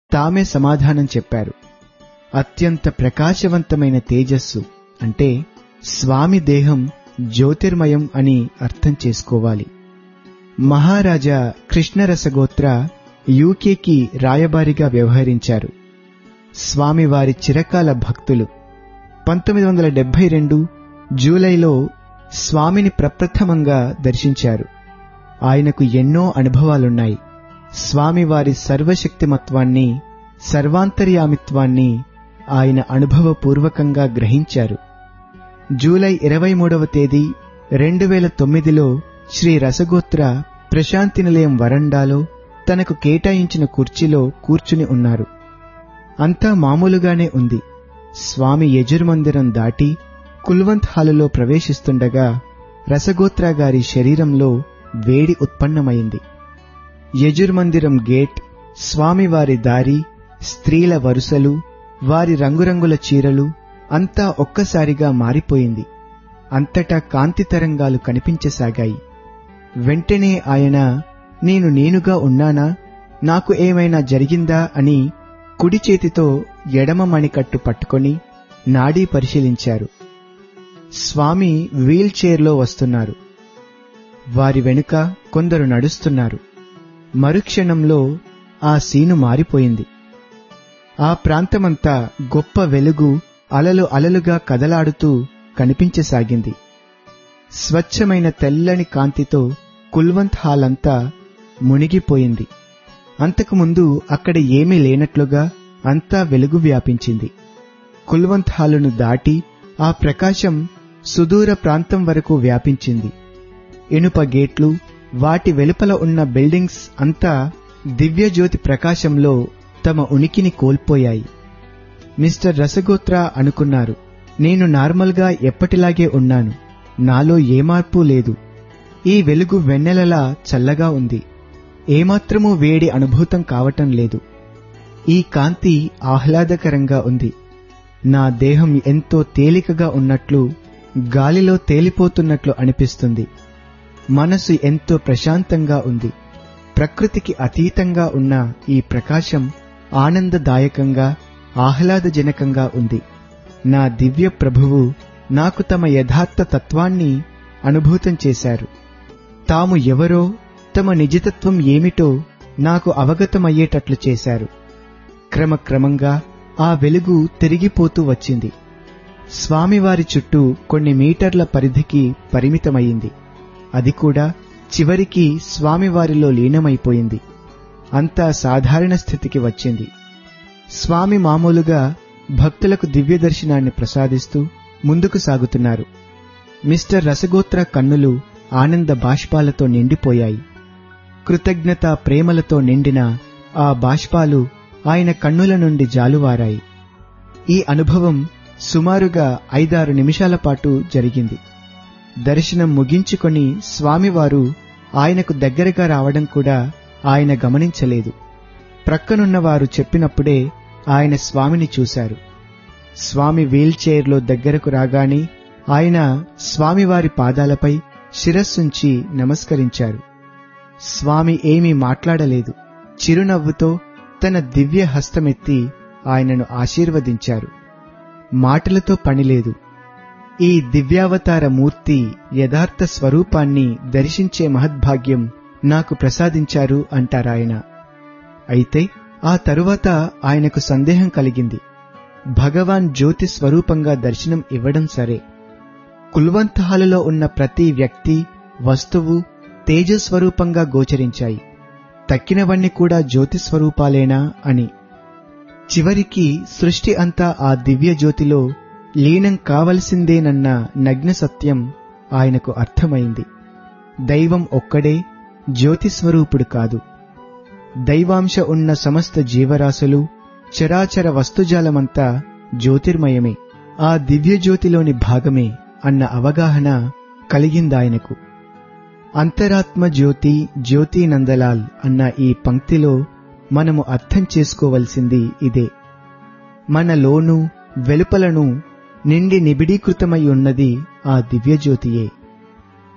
తామే సమాధానం చెప్పారు అత్యంత ప్రకాశవంతమైన తేజస్సు అంటే స్వామి దేహం జ్యోతిర్మయం అని అర్థం చేసుకోవాలి మహారాజా కృష్ణరసగోత్ర యూకేకి రాయబారిగా వ్యవహరించారు స్వామివారి చిరకాల భక్తులు పంతొమ్మిది వందల డెబ్బై రెండు జూలైలో స్వామిని ప్రప్రథమంగా దర్శించారు ఆయనకు ఎన్నో అనుభవాలున్నాయి స్వామివారి సర్వశక్తిమత్వాన్ని సర్వాంతర్యామిత్వాన్ని ఆయన అనుభవపూర్వకంగా గ్రహించారు జూలై ఇరవై మూడవ తేదీ రెండు వేల తొమ్మిదిలో శ్రీ రసగోత్ర ప్రశాంతి నిలయం వరండాలో తనకు కేటాయించిన కుర్చీలో కూర్చుని ఉన్నారు అంతా మామూలుగానే ఉంది స్వామి యజుర్మందిరం దాటి కుల్వంత్ హాలులో ప్రవేశిస్తుండగా రసగోత్ర గారి శరీరంలో వేడి ఉత్పన్నమైంది యజుర్మందిరం గేట్ స్వామివారి దారి స్త్రీల వరుసలు వారి రంగురంగుల చీరలు అంతా ఒక్కసారిగా మారిపోయింది అంతటా కాంతి తరంగాలు కనిపించసాగాయి వెంటనే ఆయన నేను నేనుగా ఉన్నానా నాకు ఏమైనా జరిగిందా అని కుడి చేతితో ఎడమ మణికట్టు పట్టుకొని నాడీ పరిశీలించారు స్వామి వీల్ చైర్లో వస్తున్నారు వారి వెనుక కొందరు నడుస్తున్నారు మరుక్షణంలో ఆ సీను మారిపోయింది ఆ ప్రాంతమంతా గొప్ప వెలుగు అలలు అలలుగా కదలాడుతూ కనిపించసాగింది స్వచ్ఛమైన తెల్లని కాంతితో కుల్వంత్ హాల్ అంతా మునిగిపోయింది అంతకుముందు అక్కడ ఏమీ లేనట్లుగా అంతా వెలుగు వ్యాపించింది కుల్వంత్ హాలును దాటి ఆ ప్రకాశం సుదూర ప్రాంతం వరకు వ్యాపించింది ఇనుప గేట్లు వాటి వెలుపల ఉన్న బిల్డింగ్స్ అంతా దివ్యజ్యోతి ప్రకాశంలో తమ ఉనికిని కోల్పోయాయి మిస్టర్ రసగోత్ర అనుకున్నారు నేను నార్మల్గా ఎప్పటిలాగే ఉన్నాను నాలో ఏ మార్పు లేదు ఈ వెలుగు వెన్నెలలా చల్లగా ఉంది ఏమాత్రమూ వేడి అనుభూతం కావటం లేదు ఈ కాంతి ఆహ్లాదకరంగా ఉంది నా దేహం ఎంతో తేలికగా ఉన్నట్లు గాలిలో తేలిపోతున్నట్లు అనిపిస్తుంది మనసు ఎంతో ప్రశాంతంగా ఉంది ప్రకృతికి అతీతంగా ఉన్న ఈ ప్రకాశం ఆనందదాయకంగా ఆహ్లాదజనకంగా ఉంది నా దివ్య ప్రభువు నాకు తమ యథార్థ తత్వాన్ని అనుభూతం చేశారు తాము ఎవరో తమ నిజతత్వం ఏమిటో నాకు అవగతమయ్యేటట్లు చేశారు క్రమక్రమంగా ఆ వెలుగు తిరిగిపోతూ వచ్చింది స్వామివారి చుట్టూ కొన్ని మీటర్ల పరిధికి పరిమితమయ్యింది అది కూడా చివరికి స్వామివారిలో లీనమైపోయింది అంతా సాధారణ స్థితికి వచ్చింది స్వామి మామూలుగా భక్తులకు దివ్య దర్శనాన్ని ప్రసాదిస్తూ ముందుకు సాగుతున్నారు మిస్టర్ రసగోత్ర కన్నులు ఆనంద బాష్పాలతో నిండిపోయాయి కృతజ్ఞత ప్రేమలతో నిండిన ఆ బాష్పాలు ఆయన కన్నుల నుండి జాలువారాయి ఈ అనుభవం సుమారుగా ఐదారు నిమిషాల పాటు జరిగింది దర్శనం ముగించుకొని స్వామివారు ఆయనకు దగ్గరగా రావడం కూడా ఆయన గమనించలేదు ప్రక్కనున్నవారు చెప్పినప్పుడే ఆయన స్వామిని చూశారు స్వామి వీల్ చైర్లో దగ్గరకు రాగానే ఆయన స్వామివారి పాదాలపై శిరస్సుంచి నమస్కరించారు స్వామి ఏమీ మాట్లాడలేదు చిరునవ్వుతో తన దివ్య హస్తమెత్తి ఆయనను ఆశీర్వదించారు మాటలతో పనిలేదు ఈ దివ్యావతార మూర్తి యథార్థ స్వరూపాన్ని దర్శించే మహద్భాగ్యం నాకు ప్రసాదించారు అంటారాయన అయితే ఆ తరువాత ఆయనకు సందేహం కలిగింది భగవాన్ జ్యోతి స్వరూపంగా దర్శనం ఇవ్వడం సరే కుల్వంత్ హాలులో ఉన్న ప్రతి వ్యక్తి వస్తువు తేజస్వరూపంగా గోచరించాయి తక్కినవన్నీ కూడా జ్యోతి స్వరూపాలేనా అని చివరికి సృష్టి అంతా ఆ దివ్య జ్యోతిలో లీనం కావలసిందేనన్న నగ్న సత్యం ఆయనకు అర్థమైంది దైవం ఒక్కడే జ్యోతి స్వరూపుడు కాదు దైవాంశ ఉన్న సమస్త జీవరాశులు చరాచర వస్తుజాలమంతా జ్యోతిర్మయమే ఆ దివ్య జ్యోతిలోని భాగమే అన్న అవగాహన కలిగిందాయనకు అంతరాత్మ జ్యోతి జ్యోతి నందలాల్ అన్న ఈ పంక్తిలో మనము అర్థం చేసుకోవలసింది ఇదే మనలోనూ వెలుపలను నిండి నిబిడీకృతమై ఉన్నది ఆ దివ్యజ్యోతియే